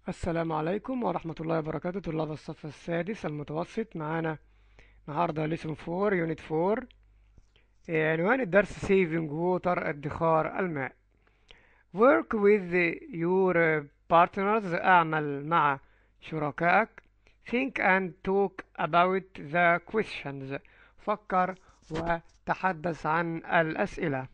السلام عليكم ورحمة الله وبركاته طلاب الصف السادس المتوسط معانا النهاردة ليسون 4 يونت 4 آه، عنوان الدرس saving water ادخار الماء work with your partners اعمل مع شركائك think and talk about the questions فكر وتحدث عن الأسئلة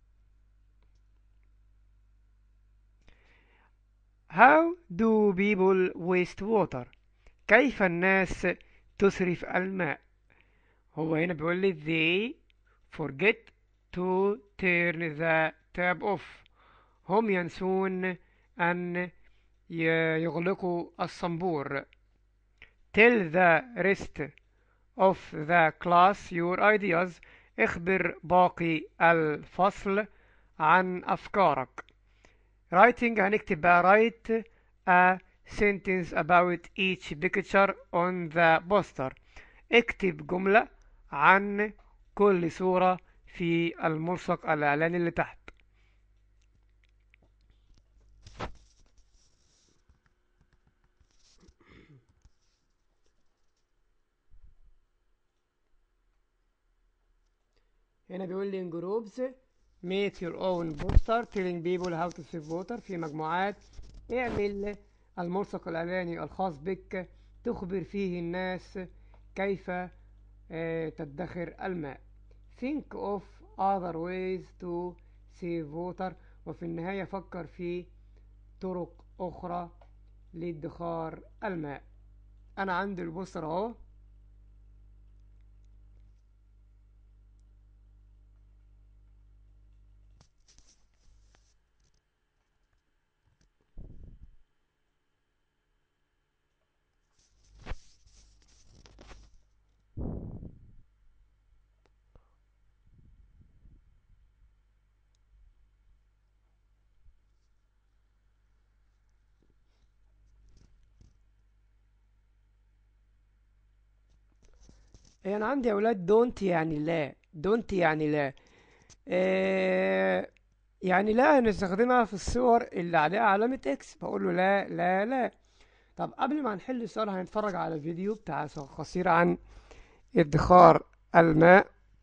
How do people waste water? كيف الناس تسرف الماء؟ هو هنا بيقول لي they forget to turn the tap off. هم ينسون أن ي- يغلقوا الصنبور. Tell the rest of the class your ideas. اخبر باقي الفصل عن أفكارك. writing هنكتب بقى write a sentence about each picture on the poster اكتب جملة عن كل صورة في الملصق الإعلاني اللي تحت هنا بيقول لي in groups make your own poster telling people how to save water في مجموعات اعمل الملصق الإعلاني الخاص بك تخبر فيه الناس كيف آه، تدخر الماء think of other ways to save water وفي النهاية فكر في طرق أخرى لادخار الماء أنا عندي البوستر أهو إيه، أنا عندي يا أولاد دونت يعني لا دونت يعني لا آه يعني لا هنستخدمها في الصور اللي عليها علامة اكس بقول له لا لا لا طب قبل ما نحل السؤال هنتفرج على فيديو بتاع قصير عن ادخار الماء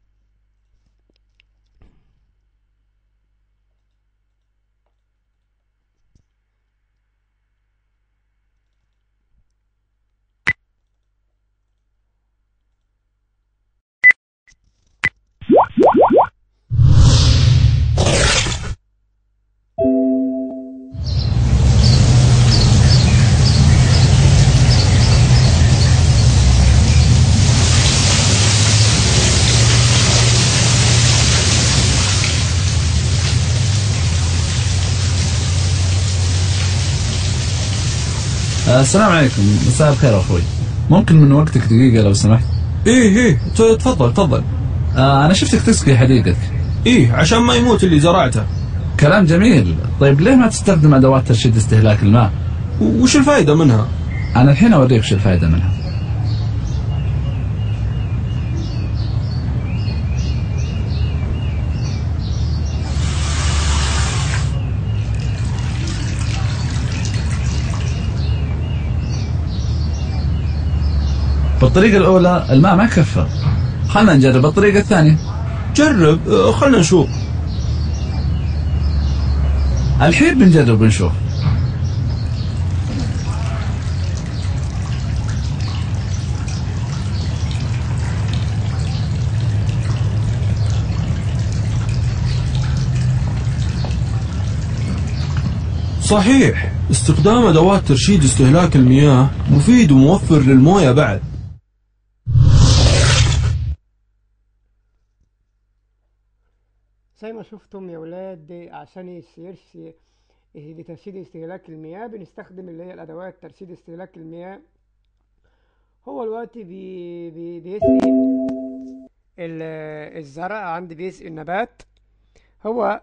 آه، السلام عليكم مساء الخير اخوي ممكن من وقتك دقيقة لو سمحت ايه ايه ت- تفضل تفضل آه انا شفتك تسقي حديقتك ايه عشان ما يموت اللي زرعته كلام جميل طيب ليه ما تستخدم ادوات ترشيد استهلاك الماء و- وش الفايدة منها انا الحين اوريك شو الفائدة منها بالطريقة الأولى الماء ما يكفى خلنا نجرب الطريقة الثانية جرب آه، خلنا نشوف الحين بنجرب ونشوف صحيح استخدام ادوات ترشيد استهلاك المياه مفيد وموفر للمويه بعد زي ما شفتم يا ولاد عشان يسيرش لترشيد استهلاك المياه بنستخدم اللي هي الأدوات ترشيد استهلاك المياه هو الوقت بي بي بيسقي ال- الزرع عندي بيسقي النبات هو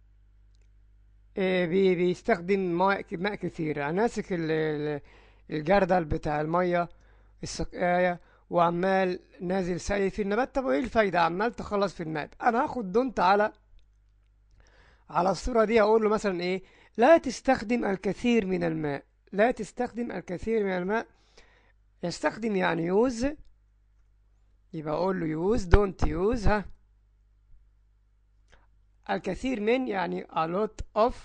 آه، بي بيستخدم ماء ماء كثير يعني ماسك ال- ال- الجردل بتاع المية السقاية وعمال نازل سقي في النبات طب وايه الفايدة عمال تخلص في الماء انا هاخد دونت على على الصورة دي هقول له مثلا ايه لا تستخدم الكثير من الماء لا تستخدم الكثير من الماء يستخدم يعني يوز يبقى أقول له يوز don't use ها الكثير من يعني a lot of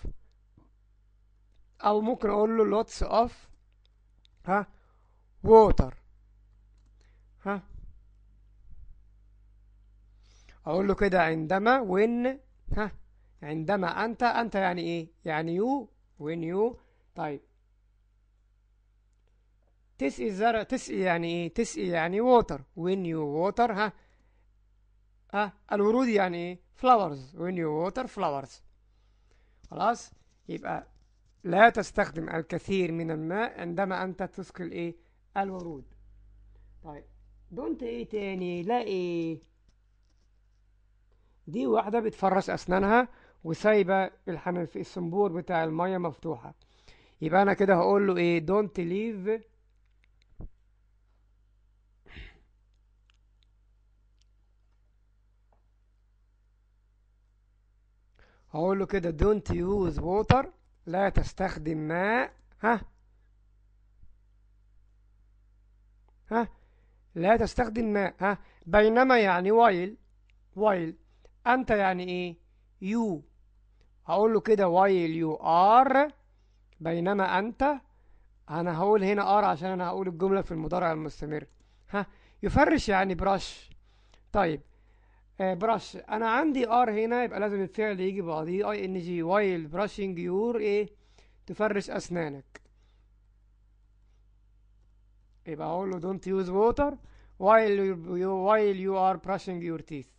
أو ممكن أقول له lots of ها water ها أقول له كده عندما when ها عندما أنت أنت يعني إيه يعني you when you طيب تسقي الزرع تسقي يعني إيه تسقي يعني water when you water ها ها الورود يعني إيه flowers when you water flowers خلاص يبقى لا تستخدم الكثير من الماء عندما أنت تسقي الإيه الورود طيب دونت إيه تاني لا إيه دي واحدة بتفرش أسنانها وسايبة الحنفي الصنبور بتاع المية مفتوحة يبقى أنا كده هقول له إيه don't leave هقول له كده don't use water لا تستخدم ماء ها ها لا تستخدم ماء ها بينما يعني while while أنت يعني إيه you هقول له كده while you are بينما أنت أنا هقول هنا are عشان أنا هقول الجملة في المضارع المستمر ها يفرش يعني brush طيب آه brush أنا عندي are هنا يبقى لازم الفعل يجي بعضيه اي ان جي while brushing your إيه تفرش أسنانك يبقى أقول له don't use water while you while you are brushing your teeth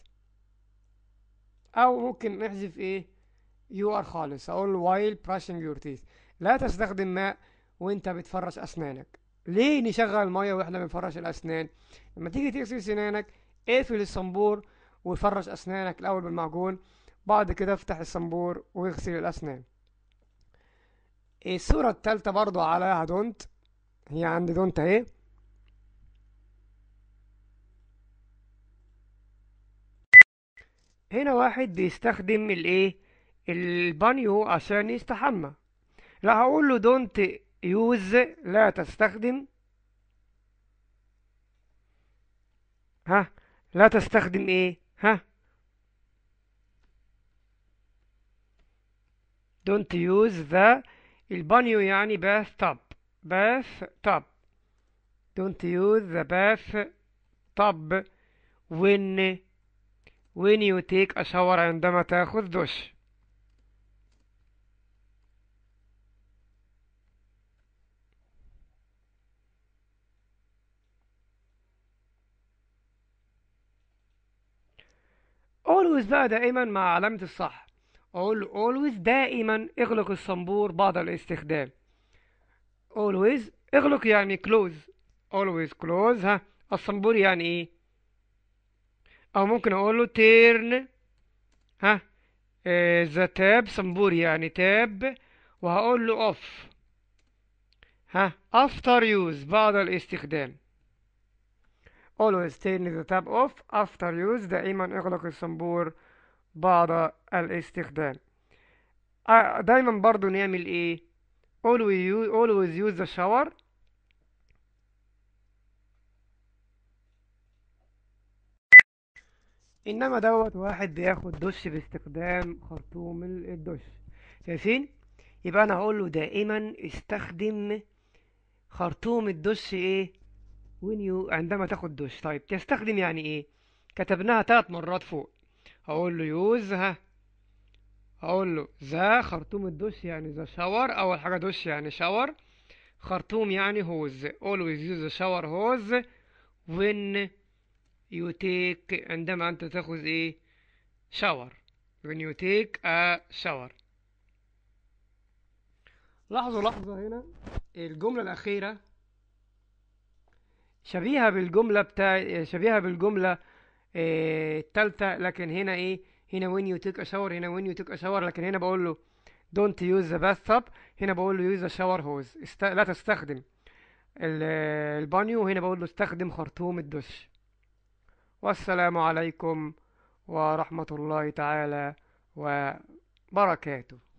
أو ممكن نحذف إيه you are خالص أقول له while brushing your teeth لا تستخدم ماء وأنت بتفرش أسنانك ليه نشغل مية وإحنا بنفرش الأسنان لما تيجي تغسل سنانك اقفل الصنبور وفرش أسنانك الأول بالمعجون بعد كده افتح الصنبور واغسل الأسنان الصورة التالتة برضو عليها دونت هي عندي دونت اهي هنا واحد بيستخدم الايه البانيو عشان يستحمى لا هقول له دونت يوز لا تستخدم ها لا تستخدم ايه ها don't use the البانيو يعني bath tub bath tub don't use the bath tub when when you take a shower عندما تاخذ دش always بقى دائما مع علامة الصح أقول له always دائما اغلق الصنبور بعد الاستخدام always اغلق يعني close always close ها الصنبور يعني ايه او ممكن اقول له turn ها آه the tab صنبور يعني تاب وهقول له off ها after use بعد الاستخدام always turn the tab off after use دائما اغلق الصنبور بعد الاستخدام آه دايما برضو نعمل ايه always use, always use the shower انما دوت واحد بياخد دش باستخدام خرطوم الدش شايفين يبقى انا هقول له دائما استخدم خرطوم الدش ايه when you عندما تاخد دش طيب تستخدم يعني ايه كتبناها ثلاث مرات فوق هقول له يوز ها هقول له ذا خرطوم الدش يعني ذا شاور اول حاجه دش يعني شاور خرطوم يعني هوز always use the shower hose when you take عندما انت تاخذ ايه shower when you take a shower لاحظوا لحظة هنا الجملة الأخيرة شبيهة بالجملة بتاع شبيهة بالجملة إيه... التالتة لكن هنا ايه هنا when you take a shower هنا when you take a shower لكن هنا بقول له don't use the bathtub هنا بقول له use the shower hose است... لا تستخدم البانيو وهنا بقول له استخدم خرطوم الدش والسلام عليكم ورحمة الله تعالى وبركاته